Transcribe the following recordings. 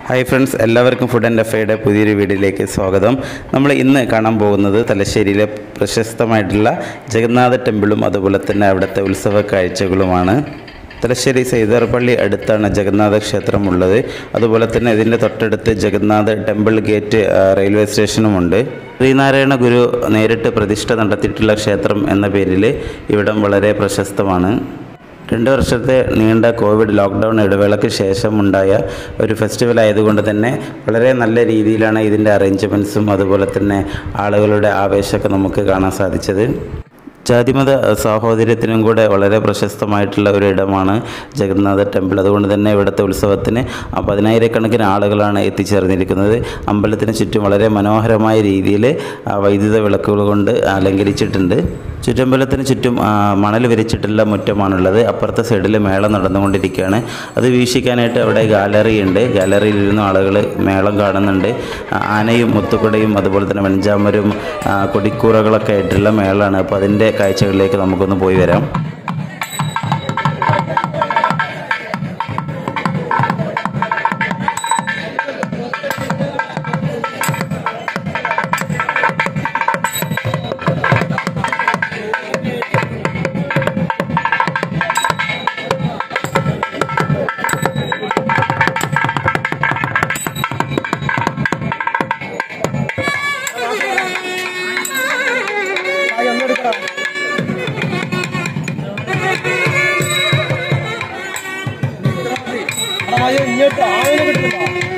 hi friends എല്ലാവർക്കും food and എഫയുടെ പുതിയൊരു വീഡിയോയിലേക്ക് സ്വാഗതം നമ്മൾ ഇന്ന് കാണാൻ പോകുന്നത് തലശ്ശേരിയിലെ പ്രശസ്തമായിട്ടുള്ള ജഗന്നാഥ ടെമ്പിളും അതുപോലെ തന്നെ അവിടുത്തെ ഉത്സവ കാഴ്ചകളുമാണ് തലശ്ശേരി സൈതാർപള്ളി അടുത്താണ് ജഗന്നാഥ ക്ഷേത്രം ഉള്ളത് അതുപോലെ തന്നെ ഇതിൻ്റെ തൊട്ടടുത്ത് ജഗന്നാഥ ടെമ്പിൾ ഗേറ്റ് ആ, റെയിൽവേ സ്റ്റേഷനുമുണ്ട് ശ്രീനാരായണ ഗുരു നേരിട്ട് പ്രതിഷ്ഠ നടത്തിയിട്ടുള്ള ക്ഷേത്രം എന്ന പേരിൽ ഇവിടം വളരെ പ്രശസ്തമാണ് രണ്ട് വർഷത്തെ നീണ്ട കോവിഡ് ലോക്ക്ഡൗൺ ഇടവേളയ്ക്ക് ശേഷം ഉണ്ടായ ഒരു ഫെസ്റ്റിവൽ ആയതുകൊണ്ട് തന്നെ വളരെ നല്ല രീതിയിലാണ് ഇതിൻ്റെ അറേഞ്ച്മെൻറ്റ്സും അതുപോലെ തന്നെ ആളുകളുടെ ആവേശമൊക്കെ നമുക്ക് കാണാൻ സാധിച്ചത് ജാതിമത സാഹോദര്യത്തിനും കൂടെ വളരെ പ്രശസ്തമായിട്ടുള്ള ഒരു ഇടമാണ് ജഗന്നാഥ ടെമ്പിൾ അതുകൊണ്ട് തന്നെ ഇവിടുത്തെ ഉത്സവത്തിന് ആ പതിനായിരക്കണക്കിന് ആളുകളാണ് എത്തിച്ചേർന്നിരിക്കുന്നത് അമ്പലത്തിന് ചുറ്റും വളരെ മനോഹരമായ രീതിയിൽ ആ വൈദ്യുത വിളക്കുകൾ കൊണ്ട് അലങ്കരിച്ചിട്ടുണ്ട് ചുറ്റമ്പലത്തിന് ചുറ്റും ആ, മണൽ വിരിച്ചിട്ടുള്ള മുറ്റമാണുള്ളത് അപ്പുറത്തെ സൈഡിൽ മേളം നടന്നുകൊണ്ടിരിക്കുകയാണ് അത് വീക്ഷിക്കാനായിട്ട് അവിടെ ഗാലറി ഉണ്ട് ഗാലറിയിൽ ഇരുന്ന ആളുകൾ മേളം കാണുന്നുണ്ട് ആ, ആനയും മുത്തുക്കുടയും അതുപോലെ തന്നെ വെഞ്ചാമരും ആ, കൊടിക്കൂറകളൊക്കെ ആയിട്ടുള്ള മേളമാണ് അപ്പോൾ അതിൻ്റെ കാഴ്ചകളിലേക്ക് നമുക്കൊന്ന് പോയി വരാം ഇങ്ങോട്ട് ആവിനെ കിട്ടുന്നുണ്ടോ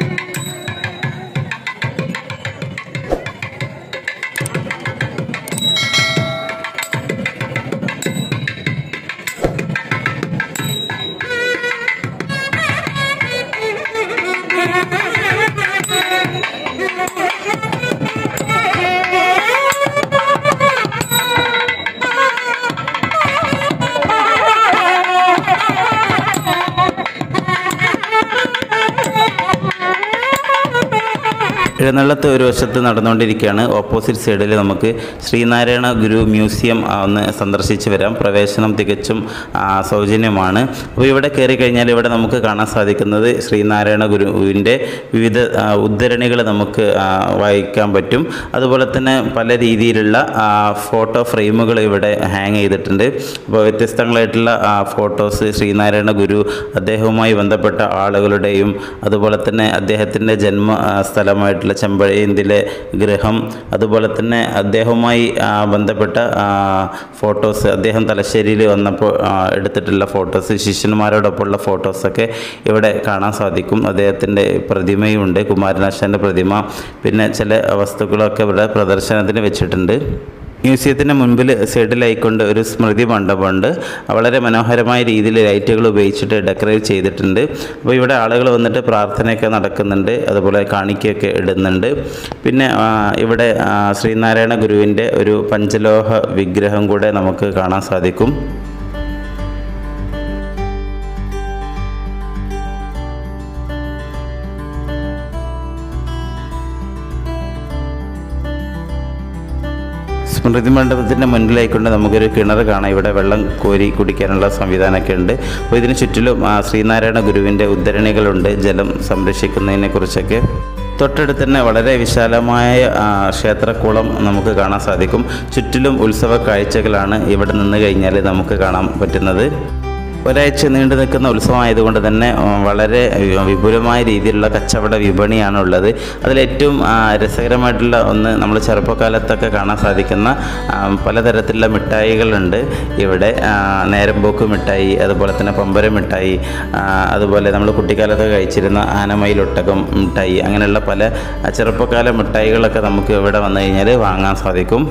എഴുന്നള്ളത്ത് ഒരു വശത്ത് നടന്നുകൊണ്ടിരിക്കുകയാണ് ഓപ്പോസിറ്റ് സൈഡിൽ നമുക്ക് ശ്രീനാരായണ ഗുരു മ്യൂസിയം ആ, ഒന്ന് സന്ദർശിച്ച് വരാം പ്രവേശനം തികച്ചും ആ, സൗജന്യമാണ് അപ്പോൾ ഇവിടെ കയറി കഴിഞ്ഞാൽ ഇവിടെ നമുക്ക് കാണാൻ സാധിക്കുന്നത് ശ്രീനാരായണ ഗുരുവിൻ്റെ വിവിധ ആ, ഉദ്ധരണികൾ നമുക്ക് ആ, വായിക്കാൻ പറ്റും അതുപോലെ തന്നെ പല രീതിയിലുള്ള ആ, ഫോട്ടോ ഫ്രെയിമുകൾ ഇവിടെ ഹാങ് ചെയ്തിട്ടുണ്ട് അപ്പോൾ വ്യത്യസ്തങ്ങളായിട്ടുള്ള ആ, ഫോട്ടോസ് ശ്രീനാരായണ ഗുരു അദ്ദേഹവുമായി ബന്ധപ്പെട്ട ആളുകളുടെയും അതുപോലെ തന്നെ അദ്ദേഹത്തിൻ്റെ ജന്മ ആ, സ്ഥലമായിട്ടുള്ള ചെമ്പഴേന്തിലെ ഗൃഹം അതുപോലെ തന്നെ അദ്ദേഹവുമായി ആ, ബന്ധപ്പെട്ട ആ, ഫോട്ടോസ് അദ്ദേഹം തലശ്ശേരിയിൽ വന്നപ്പോൾ ആ, എടുത്തിട്ടുള്ള ഫോട്ടോസ് ശിഷ്യന്മാരോടൊപ്പമുള്ള ഫോട്ടോസൊക്കെ ഇവിടെ കാണാൻ സാധിക്കും അദ്ദേഹത്തിൻ്റെ പ്രതിമയുണ്ട് കുമാരനാശാൻ്റെ പ്രതിമ പിന്നെ ചില വസ്തുക്കളൊക്കെ ഇവിടെ പ്രദർശനത്തിന് വെച്ചിട്ടുണ്ട് മ്യൂസിയത്തിൻ്റെ മുൻപിൽ സൈഡിലായിക്കൊണ്ട് ഒരു സ്മൃതി മണ്ഡപമുണ്ട് വളരെ മനോഹരമായ രീതിയിൽ ലൈറ്റുകൾ ഉപയോഗിച്ചിട്ട് ഡെക്കറേറ്റ് ചെയ്തിട്ടുണ്ട് അപ്പോൾ ഇവിടെ ആളുകൾ വന്നിട്ട് പ്രാർത്ഥനയൊക്കെ നടക്കുന്നുണ്ട് അതുപോലെ കാണിക്കയൊക്കെ ഇടുന്നുണ്ട് പിന്നെ ആ, ഇവിടെ ആ, ശ്രീനാരായണ ഗുരുവിൻ്റെ ഒരു പഞ്ചലോഹ വിഗ്രഹം കൂടെ നമുക്ക് കാണാൻ സാധിക്കും സ്മൃതി മണ്ഡപത്തിൻ്റെ മുന്നിലായിക്കൊണ്ട് നമുക്കൊരു കിണർ കാണാം ഇവിടെ വെള്ളം കോരി കുടിക്കാനുള്ള സംവിധാനമൊക്കെ ഉണ്ട് അപ്പോൾ ഇതിന് ചുറ്റിലും ആ, ശ്രീനാരായണ ഗുരുവിൻ്റെ ഉദ്ധരണികളുണ്ട് ജലം സംരക്ഷിക്കുന്നതിനെ കുറിച്ചൊക്കെ തൊട്ടടുത്ത് തന്നെ വളരെ വിശാലമായ ആ, ക്ഷേത്രക്കുളം നമുക്ക് കാണാൻ സാധിക്കും ചുറ്റിലും ഉത്സവ കാഴ്ചകളാണ് ഇവിടെ നിന്ന് കഴിഞ്ഞാൽ നമുക്ക് കാണാൻ പറ്റുന്നത് ഒരാഴ്ച നീണ്ടു നിൽക്കുന്ന ഉത്സവമായതുകൊണ്ട് തന്നെ ഉം, വളരെ വി- വിപുലമായ രീതിയിലുള്ള കച്ചവട വിപണിയാണ് ഉള്ളത് അതിലേറ്റവും ആ, രസകരമായിട്ടുള്ള ഒന്ന് നമ്മൾ ചെറുപ്പകാലത്തൊക്കെ കാണാൻ സാധിക്കുന്ന ആ, പലതരത്തിലുള്ള മിഠായികളുണ്ട് ഇവിടെ ആ, നേരമ്പോക്ക് മിഠായി അതുപോലെ തന്നെ പമ്പര മിഠായി ആ, അതുപോലെ നമ്മൾ കുട്ടിക്കാലത്തൊക്കെ കഴിച്ചിരുന്ന ആനമയിലൊട്ടകം മിഠായി അങ്ങനെയുള്ള പല ആ, ചെറുപ്പകാല മിഠായികളൊക്കെ നമുക്ക് ഇവിടെ വന്നു കഴിഞ്ഞാൽ വാങ്ങാൻ സാധിക്കും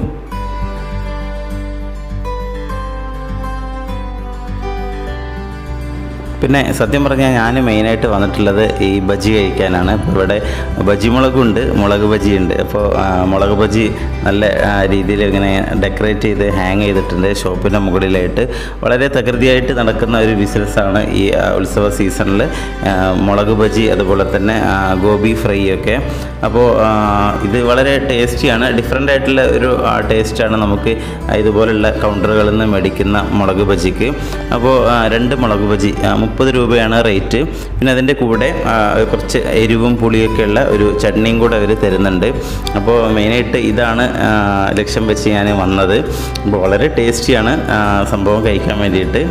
പിന്നെ സത്യം പറഞ്ഞാൽ ഞാൻ മെയിനായിട്ട് വന്നിട്ടുള്ളത് ഈ ബജി കഴിക്കാനാണ് ഇപ്പോൾ ഇവിടെ ബജി മുളകുണ്ട് മുളക് ബജി ഉണ്ട് അപ്പോൾ ആ, മുളക് ബജി നല്ല ആ, രീതിയിൽ ഇങ്ങനെ ഡെക്കറേറ്റ് ചെയ്ത് ഹാങ് ചെയ്തിട്ടുണ്ട് ഷോപ്പിൻ്റെ മുകളിലായിട്ട് വളരെ തകൃതിയായിട്ട് നടക്കുന്ന ഒരു ബിസിനസ്സാണ് ഈ ആ, ഉത്സവ സീസണിൽ മുളക് ബജി അതുപോലെ തന്നെ ആ, ഗോബി ഫ്രൈ ഒക്കെ അപ്പോൾ ആ, ഇത് വളരെ ടേസ്റ്റിയാണ് ഡിഫറെൻ്റ് ആയിട്ടുള്ള ഒരു ടേസ്റ്റാണ് നമുക്ക് ഇതുപോലുള്ള കൗണ്ടറുകളിൽ നിന്ന് മേടിക്കുന്ന മുളക് ബജിക്ക് അപ്പോൾ ആ, രണ്ട് മുളക് ബജി ആ, മുപ്പത് രൂപയാണ് റേറ്റ് പിന്നെ അതിൻ്റെ കൂടെ ആ, കുറച്ച് എരിവും പുളിയൊക്കെയുള്ള ഒരു ചട്നിയും കൂടെ അവർ തരുന്നുണ്ട് അപ്പോൾ മെയിനായിട്ട് ഇതാണ് ആ, ലക്ഷ്യം വെച്ച് ഞാൻ വന്നത് അപ്പോൾ വളരെ ടേസ്റ്റിയാണ് ആ, സംഭവം കഴിക്കാൻ വേണ്ടിയിട്ട്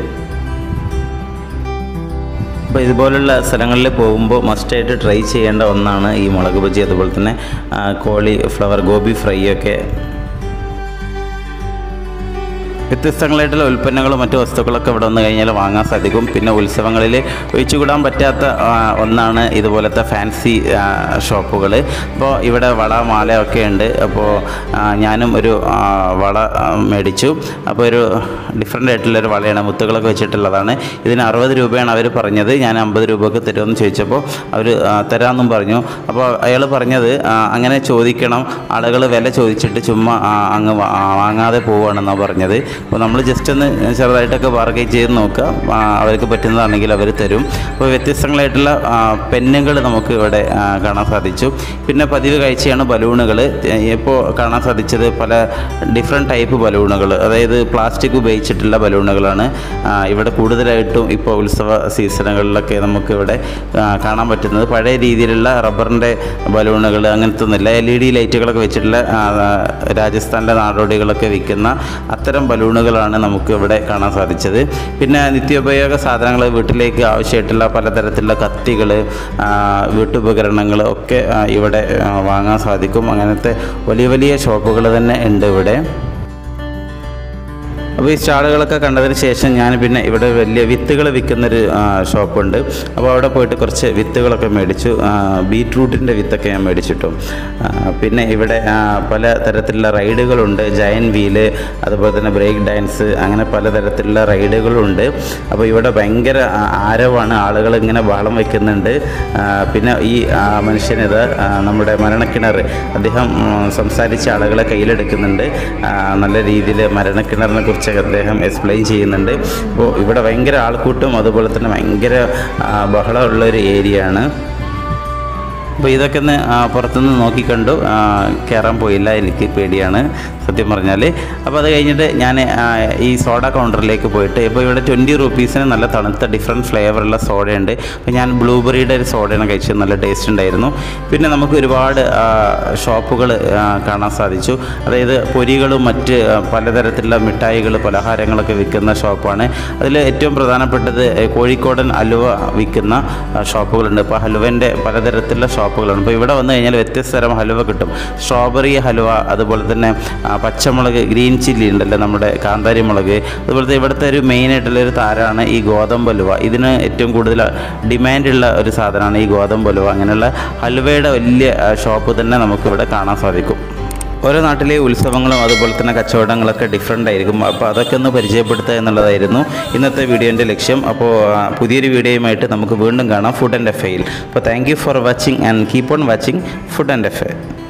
അപ്പോൾ ഇതുപോലുള്ള സ്ഥലങ്ങളിൽ പോകുമ്പോൾ മസ്റ്റായിട്ട് ട്രൈ ചെയ്യേണ്ട ഒന്നാണ് ഈ മുളക് ബജി അതുപോലെ തന്നെ ആ, കോളി ഫ്ലവർ ഗോബി ഫ്രൈ ഒക്കെ വ്യത്യസ്തങ്ങളായിട്ടുള്ള ഉൽപ്പന്നങ്ങളും മറ്റു വസ്തുക്കളൊക്കെ ഇവിടെ വന്നു കഴിഞ്ഞാൽ വാങ്ങാൻ സാധിക്കും പിന്നെ ഉത്സവങ്ങളിൽ ഒഴിച്ചുകൂടാൻ പറ്റാത്ത ആ, ഒന്നാണ് ഇതുപോലത്തെ ഫാൻസി ഷോപ്പുകൾ അപ്പോൾ ഇവിടെ വള മാല ഒക്കെ ഉണ്ട് അപ്പോൾ ആ, ഞാനും ഒരു ആ, വള ആ, മേടിച്ചു അപ്പോൾ ഒരു ഡിഫറെൻ്റ് ആയിട്ടുള്ളൊരു വളയാണ് മുത്തുകളൊക്കെ വെച്ചിട്ടുള്ളതാണ് ഇതിന് അറുപത് രൂപയാണ് അവർ പറഞ്ഞത് ഞാൻ അമ്പത് രൂപക്ക് തരുമെന്ന് ചോദിച്ചപ്പോൾ അവർ തരാമെന്നും പറഞ്ഞു അപ്പോൾ അയാൾ പറഞ്ഞത് ആ, അങ്ങനെ ചോദിക്കണം ആളുകൾ വില ചോദിച്ചിട്ട് ചുമ്മാ ആ, അങ്ങ് വാ- ആ, വാങ്ങാതെ പോവുകയാണെന്നാണ് പറഞ്ഞത് അപ്പോൾ നമ്മൾ ജസ്റ്റ് ഒന്ന് ചെറുതായിട്ടൊക്കെ ബാർഗൈൻ ചെയ്ത് നോക്കുക ആ, അവർക്ക് പറ്റുന്നതാണെങ്കിൽ അവർ തരും അപ്പോൾ വ്യത്യസ്തങ്ങളായിട്ടുള്ള പെന്നുകൾ നമുക്ക് ഇവിടെ ആ, കാണാൻ സാധിച്ചു പിന്നെ പതിവ് കാഴ്ചയാണ് ബലൂണുകൾ ഇപ്പോൾ കാണാൻ സാധിച്ചത് പല ഡിഫറെൻറ്റ് ടൈപ്പ് ബലൂണുകൾ അതായത് പ്ലാസ്റ്റിക് ഉപയോഗിച്ചിട്ടുള്ള ബലൂണുകളാണ് ആ, ഇവിടെ കൂടുതലായിട്ടും ഇപ്പോൾ ഉത്സവ സീസണുകളിലൊക്കെ നമുക്ക് ഇവിടെ ആ, കാണാൻ പറ്റുന്നത് പഴയ രീതിയിലുള്ള റബ്ബറിൻ്റെ ബലൂണുകൾ അങ്ങനത്തെ ഒന്നുമില്ല എൽ ഇ ഡി ലൈറ്റുകളൊക്കെ വെച്ചിട്ടുള്ള ആ, രാജസ്ഥാനിലെ നാടോടികളൊക്കെ വിൽക്കുന്ന അത്തരം ബലൂണുകളാണ് നമുക്ക് ഇവിടെ കാണാൻ സാധിച്ചത് പിന്നെ നിത്യോപയോഗ സാധനങ്ങൾ വീട്ടിലേക്ക് ആവശ്യമായിട്ടുള്ള പലതരത്തിലുള്ള കത്തികൾ വീട്ടുപകരണങ്ങൾ ഒക്കെ ആ, ഇവിടെ ആ, വാങ്ങാൻ സാധിക്കും അങ്ങനത്തെ വലിയ വലിയ ഷോപ്പുകൾ തന്നെ ഉണ്ട് ഇവിടെ അപ്പോൾ ഈ സ്റ്റാളുകളൊക്കെ കണ്ടതിന് ശേഷം ഞാൻ പിന്നെ ഇവിടെ വലിയ വിത്തുകൾ വിൽക്കുന്നൊരു ആ, ഷോപ്പുണ്ട് അപ്പോൾ അവിടെ പോയിട്ട് കുറച്ച് വിത്തുകളൊക്കെ മേടിച്ചു ആ, ബീറ്റ്റൂട്ടിൻ്റെ വിത്തൊക്കെ ഞാൻ മേടിച്ചിട്ടു ആ, പിന്നെ ഇവിടെ ആ, പല തരത്തിലുള്ള റൈഡുകളുണ്ട് ജയൻ വീല് അതുപോലെ തന്നെ ബ്രേക്ക് ഡാൻസ് അങ്ങനെ പലതരത്തിലുള്ള റൈഡുകളുണ്ട് അപ്പോൾ ഇവിടെ ഭയങ്കര ആ, ആരവാണ് ആളുകൾ ഇങ്ങനെ ബഹളം വയ്ക്കുന്നുണ്ട് ആ, പിന്നെ ഈ ആ, മനുഷ്യനിത് ആ, നമ്മുടെ മരണക്കിണർ അദ്ദേഹം ഉം, സംസാരിച്ച ആളുകളെ കയ്യിലെടുക്കുന്നുണ്ട് ആ, നല്ല രീതിയിൽ മരണക്കിണറിനെ കുറിച്ച് അദ്ദേഹം എക്സ്പ്ലെയിൻ ചെയ്യുന്നുണ്ട് അപ്പോൾ ഇവിടെ ഭയങ്കര ആൾക്കൂട്ടും അതുപോലെ തന്നെ ഭയങ്കര ആ, ബഹളമുള്ള ഒരു ഏരിയ ആണ് അപ്പോൾ ഇതൊക്കെ ഒന്ന് ആ, പുറത്തുനിന്ന് നോക്കിക്കണ്ടു ആ, കയറാൻ പോയില്ല എനിക്ക് പേടിയാണ് സത്യം പറഞ്ഞാൽ അപ്പോൾ അത് കഴിഞ്ഞിട്ട് ഞാൻ ആ, ഈ സോഡ കൗണ്ടറിലേക്ക് പോയിട്ട് ഇപ്പോൾ ഇവിടെ ട്വൻറ്റി റുപ്പീസിന് നല്ല തണുത്ത ഡിഫറെൻറ്റ് ഫ്ലേവറുള്ള സോഡയുണ്ട് അപ്പോൾ ഞാൻ ബ്ലൂബെറിയുടെ ഒരു സോഡയാണ് കഴിച്ചത് നല്ല ടേസ്റ്റ് ഉണ്ടായിരുന്നു പിന്നെ നമുക്ക് ഒരുപാട് ഷോപ്പുകൾ കാണാൻ സാധിച്ചു അതായത് പൊരികളും മറ്റ് ആ, പലതരത്തിലുള്ള മിഠായികൾ പലഹാരങ്ങളൊക്കെ വിൽക്കുന്ന ഷോപ്പാണ് അതിൽ ഏറ്റവും പ്രധാനപ്പെട്ടത് ഏ, കോഴിക്കോടൻ അലുവ വിൽക്കുന്ന ആ, ഷോപ്പുകളുണ്ട് ഇപ്പോൾ ഹലുവൻ്റെ പലതരത്തിലുള്ള ഷോപ്പുകളാണ് ഇപ്പോൾ ഇവിടെ വന്നു കഴിഞ്ഞാൽ വ്യത്യസ്ത തരം ഹലുവ കിട്ടും സ്ട്രോബെറി ഹലുവ അതുപോലെ തന്നെ ആ, പച്ചമുളക് ഗ്രീൻ ചില്ലി ഉണ്ടല്ലോ നമ്മുടെ കാന്താരി മുളക് അതുപോലത്തെ ഇവിടുത്തെ ഒരു മെയിൻ ആയിട്ടുള്ള ഒരു താരമാണ് ഈ ഗോതമ്പ് ഹലുവ ഇതിന് ഏറ്റവും കൂടുതൽ ഡിമാൻഡുള്ള ഒരു സാധനമാണ് ഈ ഗോതമ്പ് ഹലുവ അങ്ങനെയുള്ള ഹലുവയുടെ വലിയ ആ, ഷോപ്പ് തന്നെ നമുക്കിവിടെ കാണാൻ സാധിക്കും ഓരോ നാട്ടിലെ ഉത്സവങ്ങളും അതുപോലെ തന്നെ കച്ചവടങ്ങളൊക്കെ ഡിഫറെൻ്റ് ആയിരിക്കും അപ്പോൾ അതൊക്കെ ഒന്ന് പരിചയപ്പെടുത്തുക എന്നുള്ളതായിരുന്നു ഇന്നത്തെ വീഡിയോൻ്റെ ലക്ഷ്യം അപ്പോൾ ആ, പുതിയൊരു വീഡിയോയുമായിട്ട് നമുക്ക് വീണ്ടും കാണാം ഫുഡ് ആൻഡ് എഫയിൽ അപ്പോൾ thank you for watching and keep on watching food and F